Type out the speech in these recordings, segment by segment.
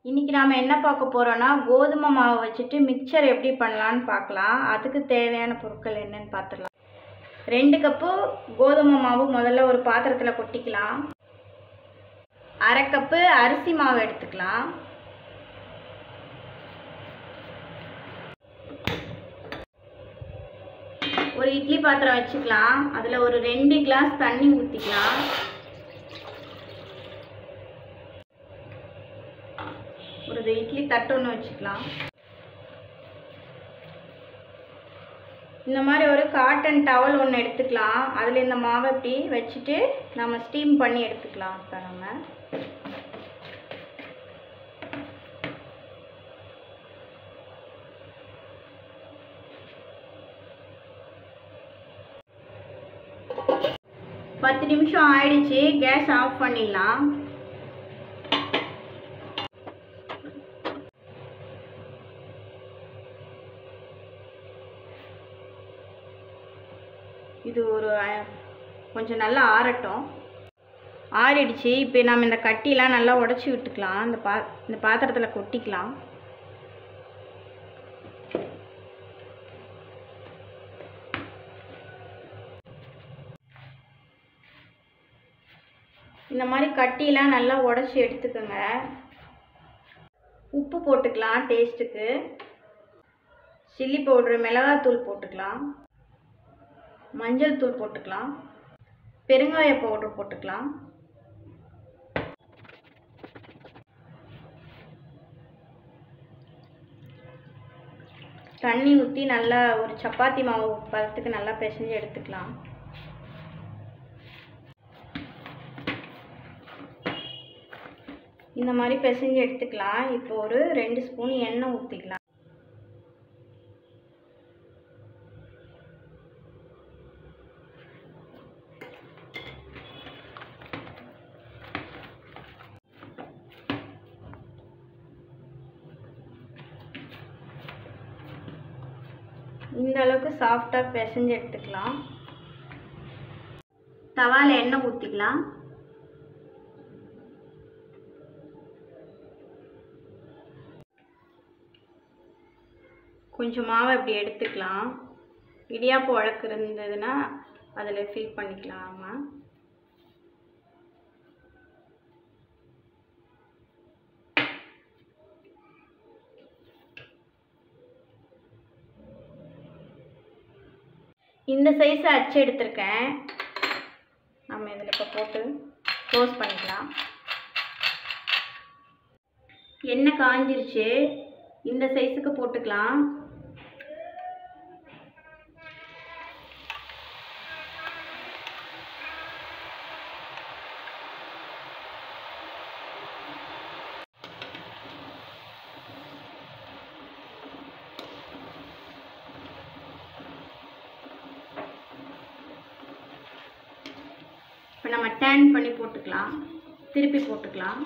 இன்றைக்கி நாம் என்ன பார்க்க போகிறோன்னா கோதுமை மாவு வச்சுட்டு மிக்சர் எப்படி பண்ணலான்னு பார்க்கலாம் அதுக்கு தேவையான பொருட்கள் என்னன்னு பார்த்துடலாம் ரெண்டு கப்பு கோதுமை மாவு முதல்ல ஒரு பாத்திரத்தில் கொட்டிக்கலாம் அரை கப்பு அரிசி மாவு எடுத்துக்கலாம் ஒரு இட்லி பாத்திரம் வச்சுக்கலாம் அதில் ஒரு ரெண்டு கிளாஸ் தண்ணி ஊற்றிக்கலாம் ஒரு இட்லி தட்டு ஒன்று வச்சுக்கலாம் இந்த மாதிரி ஒரு காட்டன் டவல் ஒன்று எடுத்துக்கலாம் அதில் இந்த மாவை இப்படி வச்சுட்டு நம்ம ஸ்டீம் பண்ணி எடுத்துக்கலாம் இப்போ நம்ம பத்து நிமிஷம் ஆயிடுச்சு கேஸ் ஆஃப் பண்ணிடலாம் இது ஒரு அஹ், கொஞ்சம் நல்லா ஆறட்டும் ஆறிடுச்சு இப்போ நம்ம இந்த கட்டிலாம் நல்லா உடச்சி விட்டுக்கலாம் இந்த பா இந்த பாத்திரத்தில் கொட்டிக்கலாம் இந்த மாதிரி கட்டிலாம் நல்லா உடச்சி எடுத்துக்கோங்க உப்பு போட்டுக்கலாம் டேஸ்ட்டுக்கு சில்லி பவுட்ரு மிளகாத்தூள் போட்டுக்கலாம் மஞ்சள் தூள் போட்டுக்கலாம் பெருங்காய பவுடர் போட்டுக்கலாம் தண்ணி ஊற்றி நல்லா ஒரு சப்பாத்தி மாவு பதத்துக்கு நல்லா பிசைஞ்சு எடுத்துக்கலாம் இந்த மாதிரி பிசைஞ்சு எடுத்துக்கலாம் இப்போ ஒரு ரெண்டு ஸ்பூன் எண்ணெய் ஊற்றிக்கலாம் இந்த அளவுக்கு சாஃப்டாக பிசைஞ்சு எடுத்துக்கலாம் தவால எண்ணெய் ஊற்றிக்கலாம் கொஞ்சம் மாவை இப்படி எடுத்துக்கலாம் இடியாப்பு உழக்கு இருந்ததுன்னா அதில் ஃபில் பண்ணிக்கலாம் நம்ம இந்த சைஸ் அச்சு எடுத்திருக்கேன் நம்ம இதில் இப்போ போட்டு க்ளோஸ் பண்ணிக்கலாம் எண்ணெய் காஞ்சிருச்சு இந்த சைஸுக்கு போட்டுக்கலாம் இப்போ நம்ம டேன் பண்ணி போட்டுக்கலாம் திருப்பி போட்டுக்கலாம்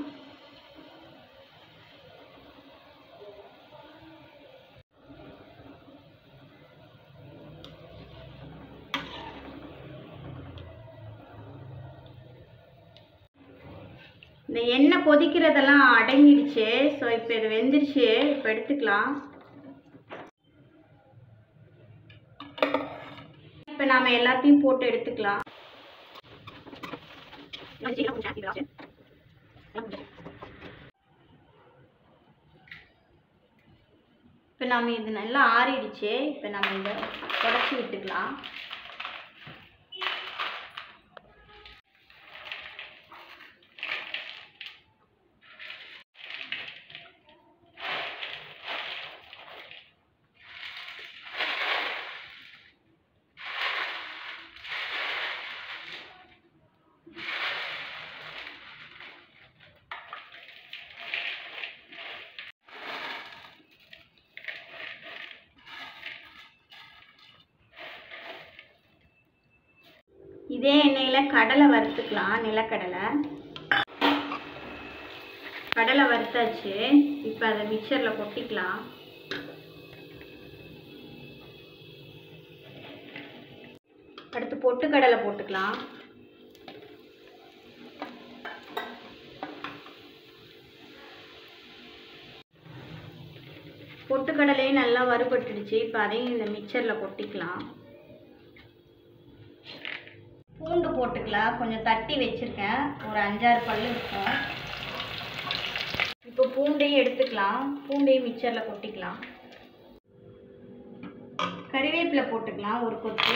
இந்த எண்ணெய் கொதிக்கிறதெல்லாம் அடங்கிடுச்சு ஸோ இப்போ இது வெந்துருச்சு இப்போ எடுத்துக்கலாம் இப்போ நாம எல்லாத்தையும் போட்டு எடுத்துக்கலாம் இப்போ நம்ம இது நல்லா ஆறிடுச்சு இப்போ நம்ம இதை உடச்சி விட்டுக்கலாம் இதே எண்ணெயில் கடலை வறுத்துக்கலாம் நிலக்கடலை கடலை வறுத்தாச்சு இப்போ அதை மிக்சரில் கொட்டிக்கலாம் அடுத்து பொட்டுக்கடலை போட்டுக்கலாம் பொட்டுக்கடலையும் நல்லா வறுபட்டுடுச்சு இப்போ அதையும் இந்த மிக்சரில் கொட்டிக்கலாம் பூண்டு போட்டுக்கலாம் கொஞ்சம் தட்டி வச்சுருக்கேன் ஒரு அஞ்சாறு பல் இருக்கும் இப்போ பூண்டையும் எடுத்துக்கலாம் பூண்டையும் மிக்சரில் கொட்டிக்கலாம் கறிவேப்பிலை போட்டுக்கலாம் ஒரு கொத்து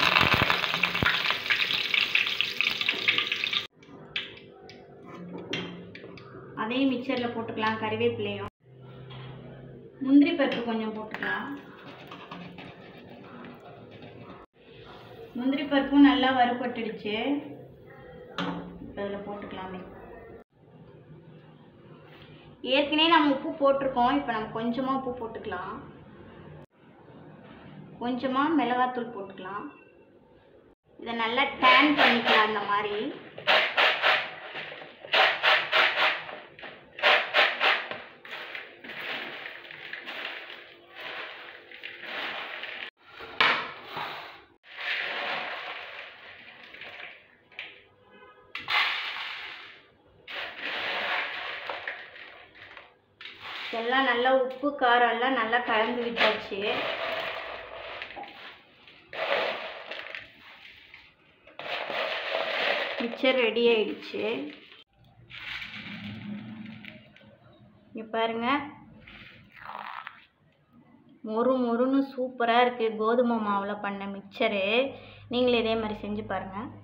அதையும் மிக்சரில் போட்டுக்கலாம் கறிவேப்பிலையும் முந்திரி பருப்பு கொஞ்சம் போட்டுக்கலாம் முந்திரி பருப்பும் நல்லா வறுபட்டுடுச்சு இப்போ இதில் போட்டுக்கலாமே ஏற்கனவே நம்ம உப்பு போட்டிருக்கோம் இப்போ நம்ம கொஞ்சமாக உப்பு போட்டுக்கலாம் கொஞ்சமாக மிளகாத்தூள் போட்டுக்கலாம் இதை நல்லா டேன் பண்ணிக்கலாம் அந்த மாதிரி எல்லாம் நல்லா உப்பு காரம் எல்லாம் நல்லா கலந்து விட்டாச்சு மிக்சர் ரெடி ஆயிடுச்சு இங்கே பாருங்க மொறு மொறுன்னு சூப்பராக இருக்குது கோதுமை மாவில் பண்ண மிக்சரு நீங்களும் இதே மாதிரி செஞ்சு பாருங்கள்